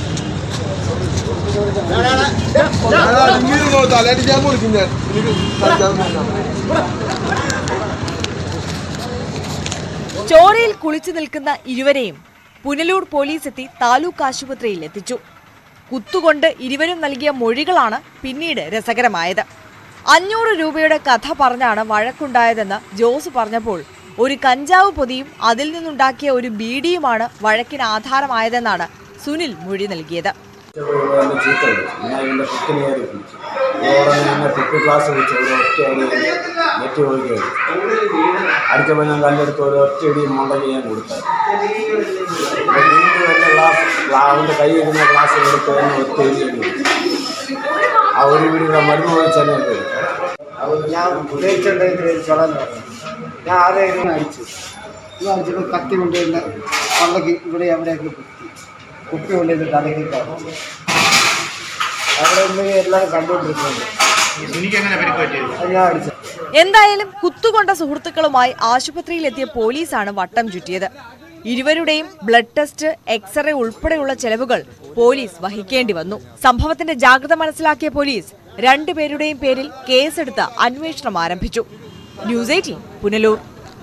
ചോരയിൽ കുളിച്ചു നിൽക്കുന്ന ഇരുവരെയും പുനലൂർ പോലീസ് എത്തി താലൂക്ക് ആശുപത്രിയിൽ എത്തിച്ചു കുത്തുകൊണ്ട് ഇരുവരും നൽകിയ മൊഴികളാണ് പിന്നീട് രസകരമായത് അഞ്ഞൂറ് രൂപയുടെ കഥ പറഞ്ഞാണ് വഴക്കുണ്ടായതെന്ന് ജോസ് പറഞ്ഞപ്പോൾ ഒരു കഞ്ചാവ് പൊതിയും അതിൽ നിന്നുണ്ടാക്കിയ ഒരു ബീഡിയുമാണ് വഴക്കിന് ആധാരമായതെന്നാണ് സുനിൽ മൊഴി നൽകിയത് എന്നെ ചീത്ത വിളിച്ചു ഞാൻ ഇവൻ്റെ കുക്കിന് കയറി വിളിച്ചു ഇതോടെ എന്നെ കുക്കി ക്ലാസ് വിളിച്ചു ഒരു ഒറ്റ അടി നെറ്റ് പോയി അടിച്ചപ്പോൾ ഞാൻ കല്ലെടുത്ത് ഒരു ഒറ്റ അടി മുണ്ടക്ക് ഞാൻ കൊടുത്തത് അപ്പോൾ വീണ്ടും എൻ്റെ ഗ്ലാസ് അവൻ്റെ കൈ ഇരുന്ന ഗ്ലാസ് എടുത്ത് എന്നെ ഒറ്റ അടി ഞാൻ കൊടുത്തു ആ ഒരു വീടിൻ്റെ മരുന്ന് ഒഴിച്ച് എന്നെ എടുത്തു ഞാൻ ഉപയോഗിച്ചിട്ടുണ്ടെങ്കിൽ ചളന്ന് പറഞ്ഞു ഞാൻ ആരെയും അടിച്ചു ഇത് അടിച്ചപ്പോൾ കത്തി കൊണ്ടുവന്ന് പള്ളക്ക് ഇവിടെ അവിടെയൊക്കെ കുത്തി കുപ്പി കൊണ്ടുവന്ന് തലയ്ക്ക് കയറി അവിടെ നിന്ന് എല്ലാവരും കണ്ടുകൊണ്ടിരിക്കുന്നുണ്ട് അത് ഞാൻ അടിച്ചു എന്തായാലും കുത്തുകൊണ്ട സുഹൃത്തുക്കളുമായി ആശുപത്രിയിലെത്തിയ പോലീസാണ് വട്ടം ചുറ്റിയത് ഇരുവരുടെയും ബ്ലഡ് ടെസ്റ്റ് എക്സ്റേ ഉൾപ്പെടെയുള്ള ചെലവുകൾ പോലീസ് വഹിക്കേണ്ടി വന്നു സംഭവത്തിന്റെ ജാഗ്രത മനസ്സിലാക്കിയ പോലീസ് രണ്ടുപേരുടെയും പേരിൽ കേസെടുത്ത് അന്വേഷണം ആരംഭിച്ചു ന്യൂസ് എയ്റ്റീൻ പുനലൂർ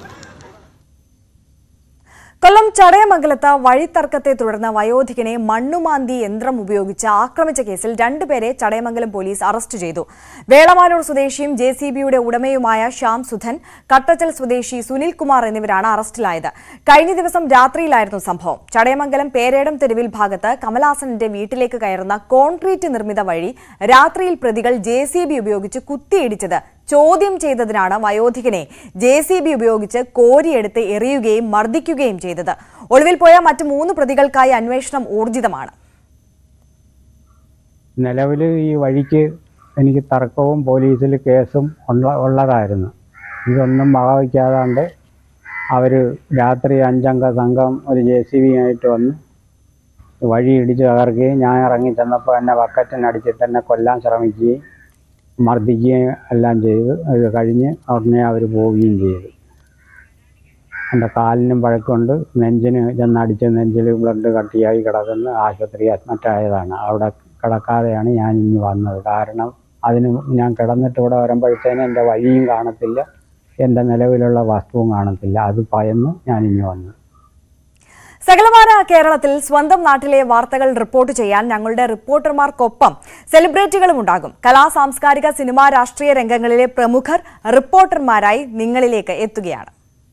കൊല്ലം ചടയമംഗലത്ത് വഴിത്തർക്കത്തെ തുടർന്ന് വയോധികനെ മണ്ണുമാന്തി യന്ത്രം ഉപയോഗിച്ച് ആക്രമിച്ച കേസിൽ രണ്ടുപേരെ ചടയമംഗലം പോലീസ് അറസ്റ്റ് ചെയ്തു വേളമാനൂർ സ്വദേശിയും ജെ സി ബിയുടെ ഉടമയുമായ ശ്യാം സുധൻ കട്ടച്ചൽ സ്വദേശി സുനിൽ കുമാർ എന്നിവരാണ് അറസ്റ്റിലായത് കഴിഞ്ഞ ദിവസം രാത്രിയിലായിരുന്നു സംഭവം ചടയമംഗലം പേരേടം തെരുവിൽ ഭാഗത്ത് കമലാസന്റെ വീട്ടിലേക്ക് കയറുന്ന കോൺക്രീറ്റ് നിർമ്മിത വഴി രാത്രിയിൽ പ്രതികൾ ജെ സി ബി ഉപയോഗിച്ച് കുത്തിയിടിച്ചത് ചോദ്യം ചെയ്തതിനാണ് വയോധികനെ ജെ സി ബി ഉപയോഗിച്ച് കോരിയെടുത്ത് എറിയുകയും മർദ്ദിക്കുകയും ചെയ്തത് ഒളിവിൽ പോയ മറ്റ് മൂന്ന് പ്രതികൾക്കായി അന്വേഷണം ഊർജിതമാണ് നിലവിൽ ഈ വഴിക്ക് എനിക്ക് തർക്കവും പോലീസിൽ കേസും ഉള്ള ഉള്ളതായിരുന്നു ഇതൊന്നും വകവയ്ക്കാതാണ്ട് അവർ രാത്രി അഞ്ചംഗ സംഘം ഒരു ജെ സി ബി ആയിട്ട് വന്ന് വഴി ഇടിച്ച് തകർക്കുകയും ഞാൻ ഇറങ്ങി ചെന്നപ്പോൾ എന്നെ ബക്കറ്റിനടിച്ചിട്ട് എന്നെ കൊല്ലാൻ ശ്രമിക്കുകയും മർദ്ദിക്കുകയും എല്ലാം ചെയ്തു അത് കഴിഞ്ഞ് ഉടനെ അവർ പോവുകയും ചെയ്തു എൻ്റെ കാലിനും പഴക്കമുണ്ട് നെഞ്ചിന് ചെന്നടിച്ച് നെഞ്ചിൽ ബ്ലഡ് കട്ടിയായി കിടക്കുന്ന ആശുപത്രി അഡ്മിറ്റായതാണ് അവിടെ കിടക്കാതെയാണ് ഞാൻ ഇനി വന്നത് കാരണം അതിന് ഞാൻ കിടന്നിട്ട് ഇവിടെ വരുമ്പോഴത്തേനും എൻ്റെ വഴിയും കാണത്തില്ല എൻ്റെ നിലവിലുള്ള വസ്തുവും കാണത്തില്ല അത് ഭയന്ന് ഞാൻ ഇനി വന്നു സകലമാന കേരളത്തിൽ സ്വന്തം നാട്ടിലെ വാർത്തകൾ റിപ്പോർട്ട് ചെയ്യാൻ ഞങ്ങളുടെ റിപ്പോർട്ടർമാർക്കൊപ്പം സെലിബ്രിറ്റികളും ഉണ്ടാകും കലാ സാംസ്കാരിക സിനിമാ രാഷ്ട്രീയ രംഗങ്ങളിലെ പ്രമുഖർ റിപ്പോർട്ടർമാരായി നിങ്ങളിലേക്ക് എത്തുകയാണ്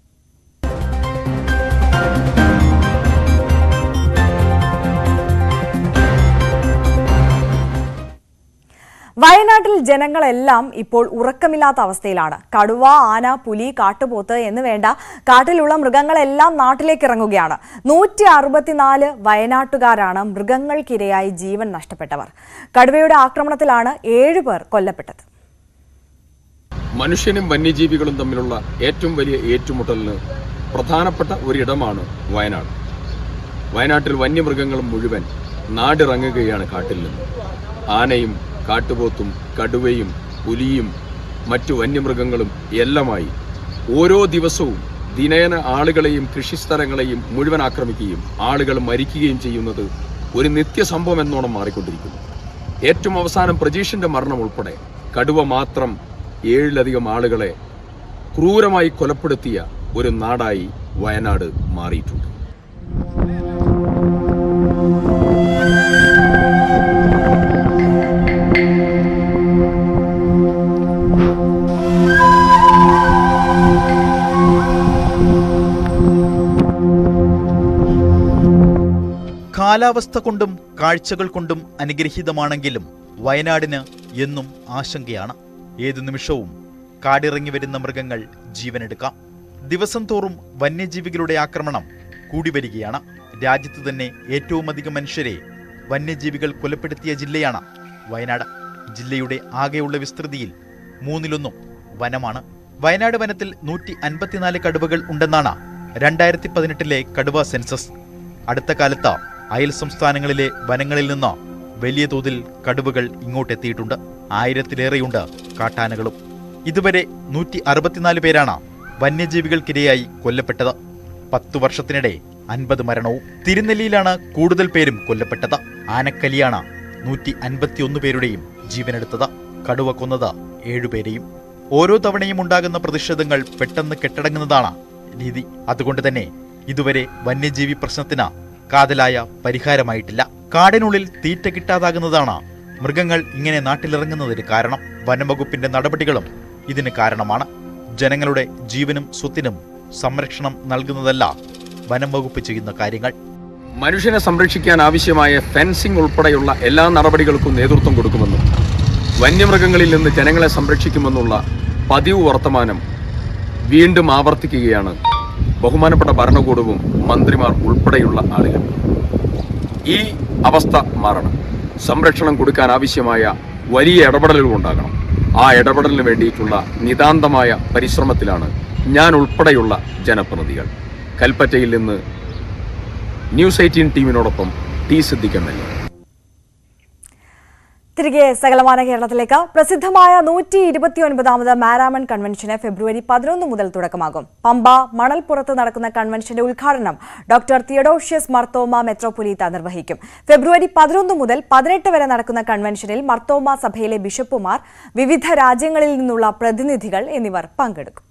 വയനാട്ടിൽ ജനങ്ങളെല്ലാം ഇപ്പോൾ ഉറക്കമില്ലാത്ത അവസ്ഥയിലാണ് കടുവ ആന പുലി കാട്ടുപോത്ത് എന്ന് വേണ്ട കാട്ടിലുള്ള മൃഗങ്ങളെല്ലാം നാട്ടിലേക്ക് ഇറങ്ങുകയാണ് നൂറ്റി അറുപത്തിനാല് വയനാട്ടുകാരാണ് മൃഗങ്ങൾക്കിരയായി ജീവൻ നഷ്ടപ്പെട്ടവർ കടുവയുടെ ആക്രമണത്തിലാണ് ഏഴുപേർ കൊല്ലപ്പെട്ടത് മനുഷ്യനും വന്യജീവികളും തമ്മിലുള്ള ഏറ്റവും വലിയ ഏറ്റുമുട്ടലിന് പ്രധാനപ്പെട്ട ഒരിടമാണ് വയനാട് വയനാട്ടിൽ വന്യമൃഗങ്ങൾ മുഴുവൻ നാടിറങ്ങുകയാണ് കാട്ടിൽ നിന്ന് ആനയും കാട്ടുപോത്തും കടുവയും പുലിയും മറ്റു വന്യമൃഗങ്ങളും എല്ലാമായി ഓരോ ദിവസവും ദിനേന ആളുകളെയും കൃഷിസ്ഥലങ്ങളെയും മുഴുവൻ ആക്രമിക്കുകയും ആളുകൾ മരിക്കുകയും ചെയ്യുന്നത് ഒരു നിത്യസംഭവം എന്നോണം മാറിക്കൊണ്ടിരിക്കുന്നു ഏറ്റവും അവസാനം പ്രജീഷിന്റെ മരണം ഉൾപ്പെടെ കടുവ മാത്രം ഏഴിലധികം ആളുകളെ ക്രൂരമായി കൊലപ്പെടുത്തിയ ഒരു നാടായി വയനാട് മാറിയിട്ടുണ്ട് കാലാവസ്ഥ കൊണ്ടും കാഴ്ചകൾ കൊണ്ടും അനുഗ്രഹീതമാണെങ്കിലും വയനാടിന് എന്നും ആശങ്കയാണ് ഏതു നിമിഷവും കാടിറങ്ങി വരുന്ന മൃഗങ്ങൾ ജീവനെടുക്കാം ദിവസം തോറും വന്യജീവികളുടെ ആക്രമണം കൂടി വരികയാണ് രാജ്യത്ത് തന്നെ ഏറ്റവും അധികം മനുഷ്യരെ വന്യജീവികൾ കൊലപ്പെടുത്തിയ ജില്ലയാണ് വയനാട് ജില്ലയുടെ ആകെയുള്ള വിസ്തൃതിയിൽ മൂന്നിലൊന്നും വനമാണ് വയനാട് വനത്തിൽ നൂറ്റി അൻപത്തിനാല് കടുവകൾ ഉണ്ടെന്നാണ് രണ്ടായിരത്തി പതിനെട്ടിലെ കടുവ സെൻസസ് അടുത്ത കാലത്ത് അയൽ സംസ്ഥാനങ്ങളിലെ വനങ്ങളിൽ നിന്ന് വലിയ തോതിൽ കടുവകൾ ഇങ്ങോട്ടെത്തിയിട്ടുണ്ട് ആയിരത്തിലേറെയുണ്ട് കാട്ടാനകളും ഇതുവരെ നൂറ്റി അറുപത്തിനാല് പേരാണ് വന്യജീവികൾക്കിരയായി കൊല്ലപ്പെട്ടത് പത്തു വർഷത്തിനിടെ അൻപത് മരണവും തിരുനെല്ലിയിലാണ് കൂടുതൽ പേരും കൊല്ലപ്പെട്ടത് ആനക്കലിയാണ് നൂറ്റി അൻപത്തിയൊന്ന് പേരുടെയും ജീവനെടുത്തത് കടുവ കൊന്നത് ഏഴുപേരെയും ഓരോ തവണയും ഉണ്ടാകുന്ന പ്രതിഷേധങ്ങൾ പെട്ടെന്ന് കെട്ടടങ്ങുന്നതാണ് രീതി അതുകൊണ്ട് തന്നെ ഇതുവരെ വന്യജീവി പ്രശ്നത്തിന് കാതലായ പരിഹാരമായിട്ടില്ല കാടിനുള്ളിൽ തീറ്റ കിട്ടാതാകുന്നതാണ് മൃഗങ്ങൾ ഇങ്ങനെ നാട്ടിലിറങ്ങുന്നതിന് കാരണം വനംവകുപ്പിന്റെ നടപടികളും ഇതിന് കാരണമാണ് ജനങ്ങളുടെ ജീവനും സ്വത്തിനും സംരക്ഷണം നൽകുന്നതല്ല വനം വകുപ്പ് ചെയ്യുന്ന കാര്യങ്ങൾ മനുഷ്യനെ സംരക്ഷിക്കാൻ ആവശ്യമായ ഫെൻസിംഗ് ഉൾപ്പെടെയുള്ള എല്ലാ നടപടികൾക്കും നേതൃത്വം കൊടുക്കുമെന്നും വന്യമൃഗങ്ങളിൽ നിന്ന് ജനങ്ങളെ സംരക്ഷിക്കുമെന്നുള്ള പതിവ് വർത്തമാനം വീണ്ടും ആവർത്തിക്കുകയാണ് ബഹുമാനപ്പെട്ട ഭരണകൂടവും മന്ത്രിമാർ ഉൾപ്പെടെയുള്ള ആളുകൾ ഈ അവസ്ഥ മാറണം സംരക്ഷണം കൊടുക്കാൻ ആവശ്യമായ വലിയ ഇടപെടലുകൾ ഉണ്ടാകണം ആ ഇടപെടലിന് വേണ്ടിയിട്ടുള്ള നിതാന്തമായ പരിശ്രമത്തിലാണ് ഞാൻ ഉൾപ്പെടെയുള്ള ജനപ്രതിനിധികൾ കൽപ്പറ്റയിൽ നിന്ന് ന്യൂസ് എയ്റ്റീൻ ടീമിനോടൊപ്പം ടി സിദ്ദിഖ് എം തിരികെ സകലമാന കേരളത്തിലേക്ക് പ്രസിദ്ധമായ നൂറ്റി ഇരുപത്തിയൊൻപതാമത് മാരാമൺ കൺവെൻഷന് ഫെബ്രുവരി പതിനൊന്ന് മുതൽ തുടക്കമാകും പമ്പ മണൽപ്പുറത്ത് നടക്കുന്ന കൺവെൻഷന്റെ ഉദ്ഘാടനം ഡോക്ടർ തിയഡോഷ്യസ് മർത്തോമ മെത്രോപൊലീത്ത നിർവഹിക്കും ഫെബ്രുവരി പതിനൊന്ന് മുതൽ പതിനെട്ട് വരെ നടക്കുന്ന കൺവെൻഷനിൽ മർത്തോമ സഭയിലെ ബിഷപ്പുമാർ വിവിധ രാജ്യങ്ങളിൽ നിന്നുള്ള പ്രതിനിധികൾ എന്നിവർ പങ്കെടുക്കും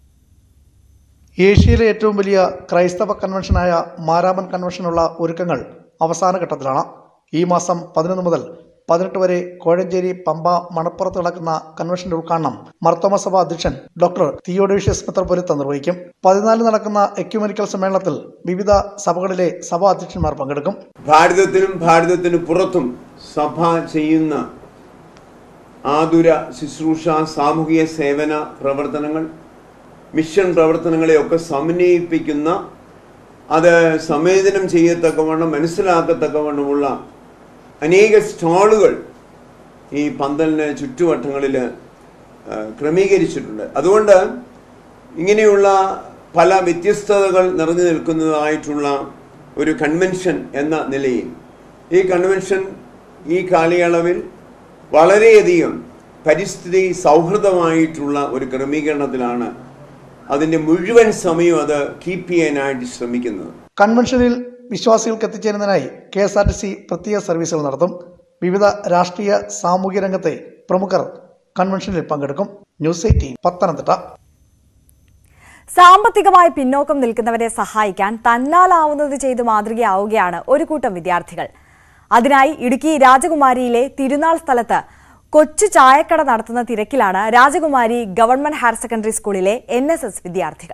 ഏഷ്യയിലെ ഏറ്റവും വലിയ ക്രൈസ്തവ കൺവെൻഷനായ മാരാമൻ കൺവെൻഷനുള്ള ഒരുക്കങ്ങൾ അവസാന ഘട്ടത്തിലാണ് ഈ മാസം പതിനൊന്ന് മുതൽ പതിനെട്ട് വരെ കോഴഞ്ചേരി പമ്പ മണപ്പുറത്ത് നടക്കുന്ന കൺവെൻഷന്റെ ഉദ്ഘാടനം മർത്തോമ സഭ അധ്യക്ഷൻ ഡോക്ടർ തിയോഡേഷ്യസ് മെത്രപൊലിത്ത നിർവഹിക്കും പതിനാല് നടക്കുന്ന എക്യുമെനിക്കൽ സമ്മേളനത്തിൽ വിവിധ സഭകളിലെ സഭാ അധ്യക്ഷന്മാർ പങ്കെടുക്കും ഭാരതത്തിനും ഭാരതത്തിന് പുറത്തും സഭ ചെയ്യുന്ന ആതുര ശുശ്രൂഷ സാമൂഹിക സേവന പ്രവർത്തനങ്ങൾ മിഷൻ പ്രവർത്തനങ്ങളെയൊക്കെ സമന്വയിപ്പിക്കുന്ന അത് സംവേദനം ചെയ്യത്തക്കവണ്ണം മനസ്സിലാക്കത്തക്കവണ്ണമുള്ള അനേക സ്റ്റാളുകൾ ഈ പന്തലിന് ചുറ്റുവട്ടങ്ങളിൽ ക്രമീകരിച്ചിട്ടുണ്ട് അതുകൊണ്ട് ഇങ്ങനെയുള്ള പല വ്യത്യസ്തതകൾ നിറഞ്ഞു നിൽക്കുന്നതായിട്ടുള്ള ഒരു കൺവെൻഷൻ എന്ന നിലയിൽ ഈ കൺവെൻഷൻ ഈ കാലയളവിൽ വളരെയധികം പരിസ്ഥിതി സൗഹൃദമായിട്ടുള്ള ഒരു ക്രമീകരണത്തിലാണ് അതിൻ്റെ മുഴുവൻ സമയവും അത് കീപ്പ് ചെയ്യാനായിട്ട് ശ്രമിക്കുന്നത് കൺവെൻഷനിൽ വിശ്വാസികൾക്ക് എത്തിച്ചേരുന്നതിനായി K S R T C പ്രത്യേക സർവീസുകൾ നടത്തും വിവിധ രാഷ്ട്രീയ സാമൂഹ്യ രംഗത്തെ പ്രമുഖർ കൺവെൻഷനിൽ പങ്കെടുക്കും ന്യൂസ് എയ്റ്റീൻ പത്തനംതിട്ട സാമ്പത്തികമായി പിന്നോക്കം നിൽക്കുന്നവരെ സഹായിക്കാൻ തന്നാലാവുന്നത് ചെയ്ത് മാതൃകയാവുകയാണ് ഒരു കൂട്ടം വിദ്യാർത്ഥികൾ അതിനായി ഇടുക്കി രാജകുമാരിയിലെ തിരുനാൾ സ്ഥലത്ത് കൊച്ചു ചായക്കട നടത്തുന്ന തിരക്കിലാണ് രാജകുമാരി ഗവൺമെന്റ് ഹയർ സെക്കൻഡറി സ്കൂളിലെ എൻ വിദ്യാർത്ഥികൾ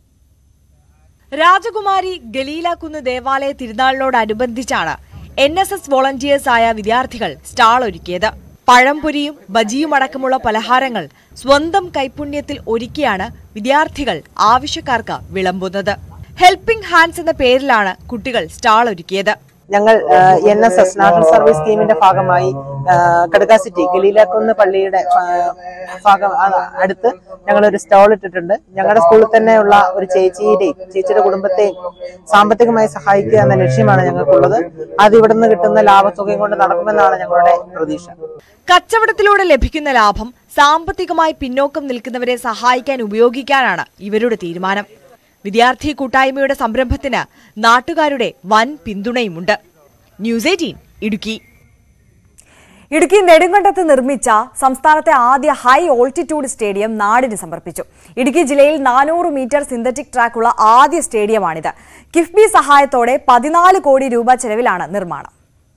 രാജകുമാരി ഗലീലാക്കുന്ന് ദേവാലയ തിരുനാളിനോടനുബന്ധിച്ചാണ് എൻ എസ് എസ് വോളണ്ടിയേഴ്സ് ആയ വിദ്യാർത്ഥികൾ സ്റ്റാൾ ഒരുക്കിയത് പഴംപൊരിയും ബജിയും അടക്കമുള്ള പലഹാരങ്ങൾ സ്വന്തം കൈപുണ്യത്തിൽ ഒരുക്കിയാണ് വിദ്യാർത്ഥികൾ ആവശ്യക്കാർക്ക് വിളമ്പുന്നത് ഹെൽപ്പിംഗ് ഹാൻഡ്സ് എന്ന പേരിലാണ് കുട്ടികൾ സ്റ്റാൾ ഒരുക്കിയത് ഞങ്ങൾ N S S national service സ്കീമിന്റെ ഭാഗമായി ആ, കടുക്കാസിറ്റി ഗലീലാക്കുന്ന് പള്ളിയുടെ ആ, ഭാഗം ആ, അടുത്ത് ഞങ്ങൾ ഒരു സ്റ്റോൾ ഇട്ടിട്ടുണ്ട് ഞങ്ങളുടെ സ്കൂളിൽ തന്നെയുള്ള ഒരു ചേച്ചിയുടെയും ചേച്ചിയുടെ കുടുംബത്തെയും സാമ്പത്തികമായി സഹായിക്കുക എന്ന ലക്ഷ്യമാണ് ഞങ്ങൾക്കുള്ളത് അത് ഇവിടുന്ന് കിട്ടുന്ന ലാഭത്തുകയും കൊണ്ട് നടക്കുമെന്നാണ് ഞങ്ങളുടെ പ്രതീക്ഷ കച്ചവടത്തിലൂടെ ലഭിക്കുന്ന ലാഭം സാമ്പത്തികമായി പിന്നോക്കം നിൽക്കുന്നവരെ സഹായിക്കാൻ ഉപയോഗിക്കാനാണ് ഇവരുടെ തീരുമാനം വിദ്യാർത്ഥി കൂട്ടായ്മയുടെ സംരംഭത്തിന് നാട്ടുകാരുടെ വൻ പിന്തുണയുമുണ്ട് ന്യൂസ് എയ്റ്റീൻ ഇടുക്കി ഇടുക്കി നെടുങ്കണ്ടത്ത് നിർമ്മിച്ച സംസ്ഥാനത്തെ ആദ്യ ഹൈ ഓൾട്ടിറ്റ്യൂഡ് സ്റ്റേഡിയം നാടിന് സമർപ്പിച്ചു ഇടുക്കി ജില്ലയിൽ നാനൂറ് മീറ്റർ സിന്തറ്റിക് ട്രാക്കുള്ള ആദ്യ സ്റ്റേഡിയമാണിത് കിഫ്ബി സഹായത്തോടെ പതിനാല് കോടി രൂപ ചെലവിലാണ് നിർമ്മാണം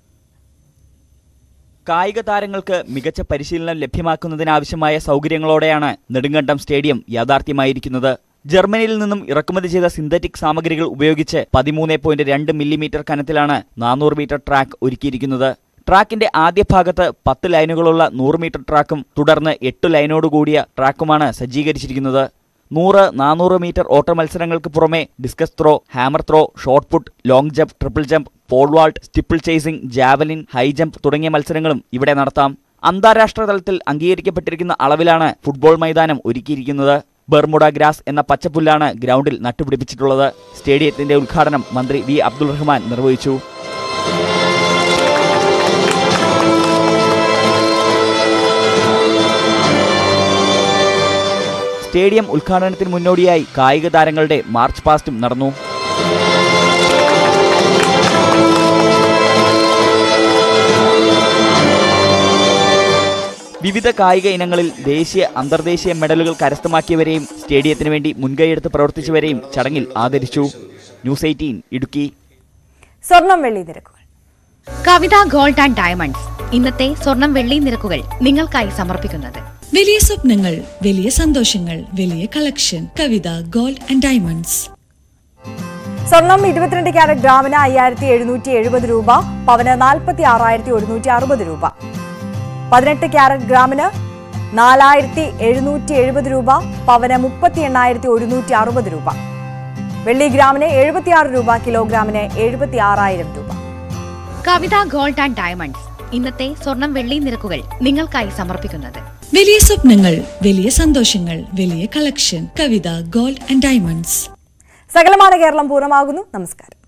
കായിക താരങ്ങൾക്ക് മികച്ച പരിശീലനം ലഭ്യമാക്കുന്നതിനാവശ്യമായ സൗകര്യങ്ങളോടെയാണ് നെടുങ്കണ്ടം സ്റ്റേഡിയം യാഥാർത്ഥ്യമായിരിക്കുന്നത് ജർമ്മനിയിൽ നിന്നും ഇറക്കുമതി ചെയ്ത സിന്തറ്റിക് സാമഗ്രികൾ ഉപയോഗിച്ച് പതിമൂന്ന് പോയിന്റ് രണ്ട് മില്ലിമീറ്റർ കനത്തിലാണ് നാനൂറ് മീറ്റർ ട്രാക്ക് ഒരുക്കിയിരിക്കുന്നത് ട്രാക്കിന്റെ ആദ്യ ഭാഗത്ത് പത്ത് ലൈനുകളുള്ള നൂറ് മീറ്റർ ട്രാക്കും തുടർന്ന് എട്ട് ലൈനോടുകൂടിയ ട്രാക്കുമാണ് സജ്ജീകരിച്ചിരിക്കുന്നത് നൂറ് നാനൂറ് മീറ്റർ ഓട്ട മത്സരങ്ങൾക്ക് പുറമെ discus throw hammer throw shot put long jump triple jump pole vault steeple chasing javelin high jump തുടങ്ങിയ മത്സരങ്ങളും ഇവിടെ നടത്താം അന്താരാഷ്ട്ര തലത്തിൽ അംഗീകരിക്കപ്പെട്ടിരിക്കുന്ന അളവിലാണ് ഫുട്ബോൾ മൈതാനം ഒരുക്കിയിരിക്കുന്നത് ബർമുഡ ഗ്രാസ് എന്ന പച്ചപ്പുല്ലാണ് ഗ്രൗണ്ടിൽ നട്ടുപിടിപ്പിച്ചിട്ടുള്ളത് സ്റ്റേഡിയത്തിന്റെ ഉദ്ഘാടനം മന്ത്രി വി അബ്ദുൾ റഹ്മാൻ നിർവഹിച്ചു സ്റ്റേഡിയം ഉദ്ഘാടനത്തിന് മുന്നോടിയായി കായിക താരങ്ങളുടെ മാർച്ച് പാസ്റ്റും നടന്നു വിവിധ കായിക ഇനങ്ങളിൽ ദേശീയ അന്തർദേശീയ മെഡലുകൾ കരസ്ഥമാക്കിയവരെയും സ്റ്റേഡിയത്തിന് വേണ്ടി മുൻകൈയെടുത്ത് പ്രവർത്തിച്ചവരെയും ചടങ്ങിൽ ആദരിച്ചു ന്യൂസ് എയ്റ്റീൻ ഇടുക്കി സ്വർണം വെള്ളി നിരക്കുകൾ കവിത ഗോൾഡ് ആൻഡ് ഡയമണ്ട്സ് ഇന്നത്തെ സ്വർണം വെള്ളി നിരക്കുകൾ നിങ്ങൾക്കായി സമർപ്പിക്കുന്നത് വലിയ സ്വപ്നങ്ങൾ വലിയ സന്തോഷങ്ങൾ വലിയ collection Kavitha gold and diamonds സ്വർണം ഇരുപത്തിരണ്ട് ക്യാരറ്റ് ഗ്രാമിന് അയ്യായിരത്തി എഴുന്നൂറ്റി എഴുപത് രൂപ പവന് നാൽപ്പത്തി ആറായിരത്തി ഒരുന്നൂറ്റി അറുപത് രൂപ പതിനെട്ട് ക്യാരറ്റ് ഗ്രാമിന് നാലായിരത്തി എഴുന്നൂറ്റി എഴുപത് രൂപ പവന് മുപ്പത്തി എണ്ണായിരത്തി ഒരുന്നൂറ്റി അറുപത് രൂപ വെള്ളി ഗ്രാമിന് എഴുപത്തിയാറ് രൂപ കിലോഗ്രാമിന് എഴുപത്തി ആറായിരം രൂപ കവിത ഗോൾഡ് ആൻഡ് ഡയമണ്ട്സ് ഇന്നത്തെ സ്വർണം വെള്ളി നിരക്കുകൾ നിങ്ങൾക്കായി സമർപ്പിക്കുന്നത് വലിയ സ്വപ്നങ്ങൾ വലിയ സന്തോഷങ്ങൾ വലിയ collection Kavitha gold and diamonds സകലമാന കേരളം പൂർണ്ണമാകുന്നു നമസ്കാരം